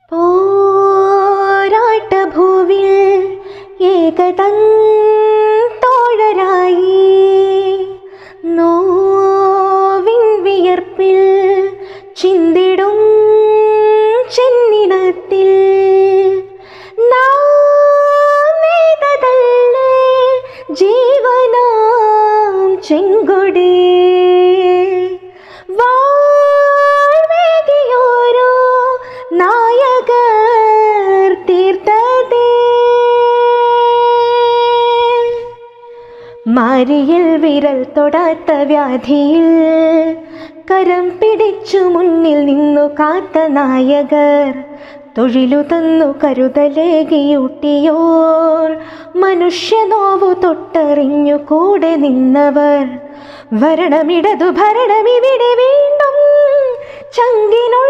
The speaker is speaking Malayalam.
പോരാട്ടഭൂവിൽ ഏകതൻ തോഴരായി നോവിൻ വിയർപ്പിൽ ചിന്തിടും ചെന്നിടത്തിൽ നാമേതതല്ലേ ജീവനാം ചെങ്കൊടി വാഴ്വേകിയോരോ നായകർ തീർത്തതേ മാരിയിൽ വിരൽ തൊടാത്ത വ്യാധിയിൽ കരം പിടിച്ചു മുന്നിൽ നിന്നു കാത്ത നായകർ തൊഴിലു തന്നു കരുതലേകിയൂട്ടിയോർ മനുഷ്യനോവു തൊട്ടറിഞ്ഞു കൂടെ നിന്നവർ വരണമിടതു ഭരണമിവിടെ വീണ്ടും ചങ്കിനുള്ള